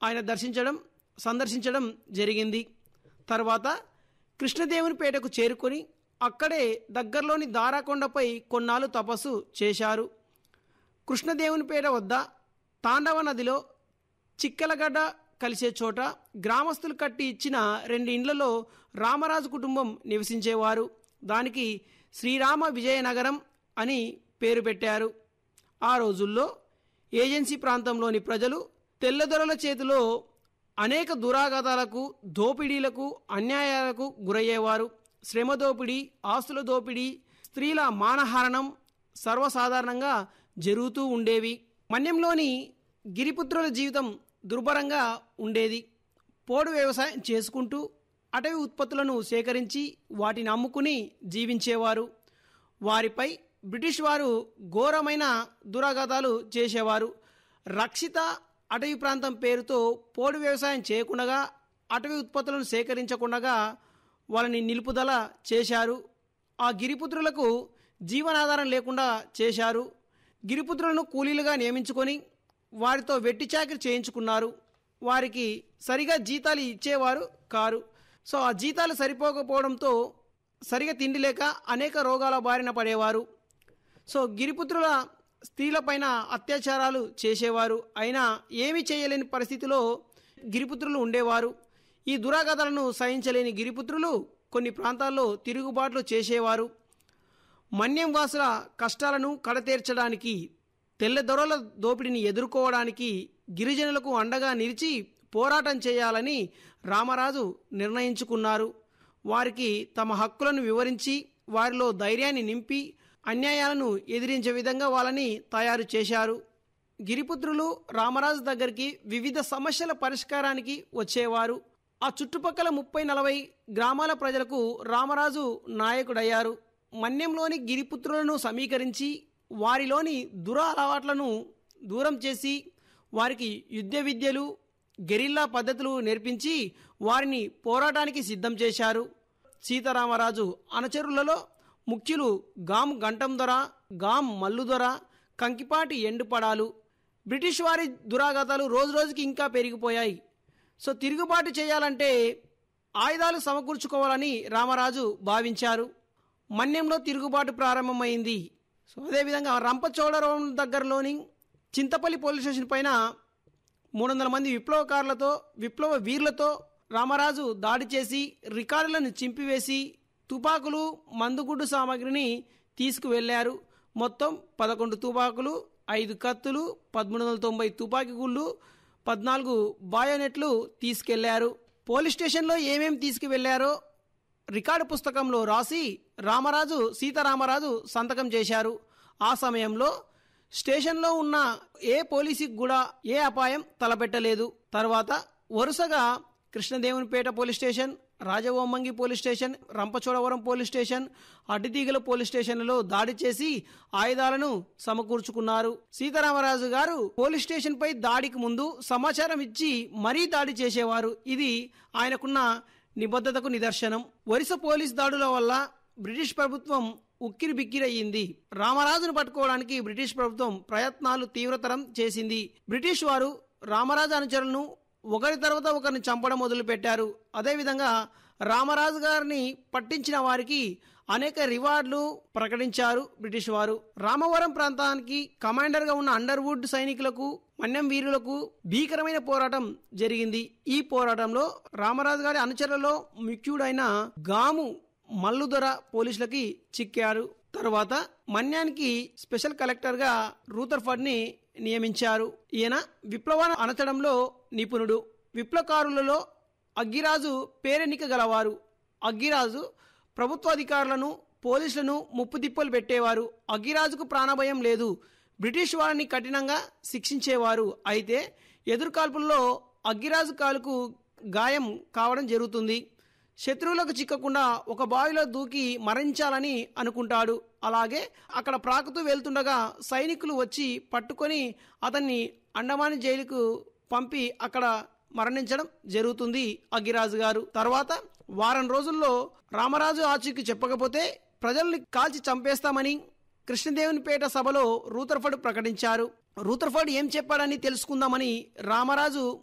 ఆయన దర్శించడం సందర్శించడం జరిగింది తర్వాత కృష్ణదేవునిపేటకు చేరుకొని అక్కడే దగ్గరలోని దారాకొండపై కొన్నాళ్ళు తపస్సు చేశారు కృష్ణదేవునిపేట వద్ద తాండవ నదిలో చిక్కలగడ్డ కలిసే చోట గ్రామస్తులు కట్టి ఇచ్చిన రెండు ఇండ్లలో రామరాజు కుటుంబం నివసించేవారు దానికి శ్రీరామ విజయనగరం అని పేరు పెట్టారు ఆ రోజుల్లో ఏజెన్సీ ప్రాంతంలోని ప్రజలు తెల్లదొరల చేతిలో అనేక దురాఘాతాలకు దోపిడీలకు అన్యాయాలకు గురయ్యేవారు శ్రమ దోపిడీ ఆస్తుల దోపిడీ స్త్రీల మానహరణం సర్వసాధారణంగా జరుగుతూ ఉండేవి మన్యంలోని గిరిపుత్రుల జీవితం దుర్భరంగా ఉండేది పోడు వ్యవసాయం చేసుకుంటూ అటవీ ఉత్పత్తులను సేకరించి వాటిని అమ్ముకుని జీవించేవారు వారిపై బ్రిటిష్ వారు ఘోరమైన దురాఘాతాలు చేసేవారు రక్షిత అటవీ ప్రాంతం పేరుతో పోడు వ్యవసాయం చేయకుండా అటవీ ఉత్పత్తులను సేకరించకుండా వాళ్ళని నిలుపుదల చేశారు ఆ గిరిపుత్రులకు జీవనాధారం లేకుండా చేశారు గిరిపుత్రులను కూలీలుగా నియమించుకొని వారితో వెట్టి చాకిరి చేయించుకున్నారు వారికి సరిగా జీతాలు ఇచ్చేవారు కారు సో ఆ జీతాలు సరిపోకపోవడంతో సరిగా తిండి లేక అనేక రోగాల బారిన పడేవారు సో గిరిపుత్రుల స్త్రీలపైన అత్యాచారాలు చేసేవారు అయినా ఏమీ చేయలేని పరిస్థితిలో గిరిపుత్రులు ఉండేవారు ఈ దురాఘాతాలను సహించలేని గిరిపుత్రులు కొన్ని ప్రాంతాల్లో తిరుగుబాట్లు చేసేవారు మన్యం వాసుల కష్టాలను కడతీర్చడానికి తెల్లదొరల దోపిడిని ఎదుర్కోవడానికి గిరిజనులకు అండగా నిలిచి పోరాటం చేయాలని రామరాజు నిర్ణయించుకున్నారు వారికి తమ హక్కులను వివరించి వారిలో ధైర్యాన్ని నింపి అన్యాయాలను ఎదిరించే విధంగా వాళ్ళని తయారు చేశారు గిరిపుత్రులు రామరాజు దగ్గరికి వివిధ సమస్యల పరిష్కారానికి వచ్చేవారు ఆ చుట్టుపక్కల ముప్పై నలభై గ్రామాల ప్రజలకు రామరాజు నాయకుడయ్యారు మన్యంలోని గిరిపుత్రులను సమీకరించి వారిలోని దుర అలవాట్లను దూరం చేసి వారికి యుద్ధ విద్యలు గెరిల్లా పద్ధతులు నేర్పించి వారిని పోరాటానికి సిద్ధం చేశారు సీతారామరాజు అనుచరులలో ముఖ్యులు గాం గంటం దొర గాం మల్లు దొర కంకిపాటి ఎండుపడాలు బ్రిటిష్ వారి దురాఘాతాలు రోజు రోజుకి ఇంకా పెరిగిపోయాయి సో తిరుగుబాటు చేయాలంటే ఆయుధాలు సమకూర్చుకోవాలని రామరాజు భావించారు మన్యంలో తిరుగుబాటు ప్రారంభమైంది సో అదేవిధంగా రంపచోడవరం దగ్గరలోని చింతపల్లి పోలీస్ స్టేషన్ పైన మూడు వందల మంది విప్లవకారులతో విప్లవ వీరులతో రామరాజు దాడి చేసి రికార్డులను చింపివేసి తుపాకులు మందుగుడ్డు సామాగ్రిని తీసుకువెళ్లారు మొత్తం పదకొండు తుపాకులు ఐదు కత్తులు పదమూడు వందల తొంభై తుపాకీ గుళ్ళు పద్నాలుగు బాయోనెట్లు తీసుకెళ్లారు పోలీస్ స్టేషన్లో ఏమేమి తీసుకువెళ్లారో రికార్డు పుస్తకంలో రాసి రామరాజు సీతారామరాజు సంతకం చేశారు ఆ సమయంలో స్టేషన్లో ఉన్న ఏ పోలీసుకి కూడా ఏ అపాయం తలపెట్టలేదు తర్వాత వరుసగా Krishnadevipeta police station Rajavommangi police station Rampachodavaram police station Addateegala police స్టేషన్లలో దాడి చేసి ఆయుధాలను సమకూర్చుకున్నారు సీతారామరాజు గారు పోలీస్ స్టేషన్ పై దాడికి ముందు సమాచారం ఇచ్చి మరీ దాడి చేసేవారు ఇది ఆయనకున్న నిబద్ధతకు నిదర్శనం వరుస పోలీస్ దాడుల వల్ల బ్రిటిష్ ప్రభుత్వం ఉక్కిరి బిక్కిరయ్యింది రామరాజును పట్టుకోవడానికి బ్రిటిష్ ప్రభుత్వం ప్రయత్నాలు తీవ్రతరం చేసింది బ్రిటిష్ వారు రామరాజు అనుచరులను ఒకరి తర్వాత ఒకరిని చంపడం మొదలుపెట్టారు అదేవిధంగా రామరాజు గారిని పట్టించిన వారికి అనేక రివార్డులు ప్రకటించారు బ్రిటిష్ వారు రామవరం ప్రాంతానికి కమాండర్గా ఉన్న అండర్వుడ్ సైనికులకు మన్యం వీరులకు భీకరమైన పోరాటం జరిగింది ఈ పోరాటంలో రామరాజు గారి అనుచరులలో ముఖ్యుడైన గాము మల్లుదొర పోలీసులకి చిక్కారు తర్వాత మన్యానికి స్పెషల్ కలెక్టర్గా రూతర్ఫర్డ్ ని నియమించారు ఈయన విప్లవాన్ని అనచడంలో నిపుణుడు విప్లవకారులలో అగ్గిరాజు పేరెన్నిక గలవారు అగ్గిరాజు ప్రభుత్వ అధికారులను పోలీసులను ముప్పు తిప్పలు పెట్టేవారు అగ్గిరాజుకు ప్రాణభయం లేదు బ్రిటిష్ వారిని కఠినంగా శిక్షించేవారు అయితే ఎదురుకాల్పుల్లో అగ్గిరాజు కాలుకు గాయం కావడం జరుగుతుంది శత్రువులకు చిక్కకుండా ఒక బావిలో దూకి మరణించాలని అనుకుంటాడు అలాగే అక్కడ ప్రాకుతూ వెళ్తుండగా సైనికులు వచ్చి పట్టుకొని అతన్ని అండమాని జైలుకు పంపి అక్కడ మరణించడం జరుగుతుంది అగ్గిరాజు గారు తర్వాత వారం రోజుల్లో రామరాజు ఆచూకి చెప్పకపోతే ప్రజల్ని కాల్చి చంపేస్తామని కృష్ణదేవునిపేట సభలో రూతర్ఫర్డ్ ప్రకటించారు రూతర్ఫర్డ్ ఏం చెప్పాడని తెలుసుకుందామని రామరాజు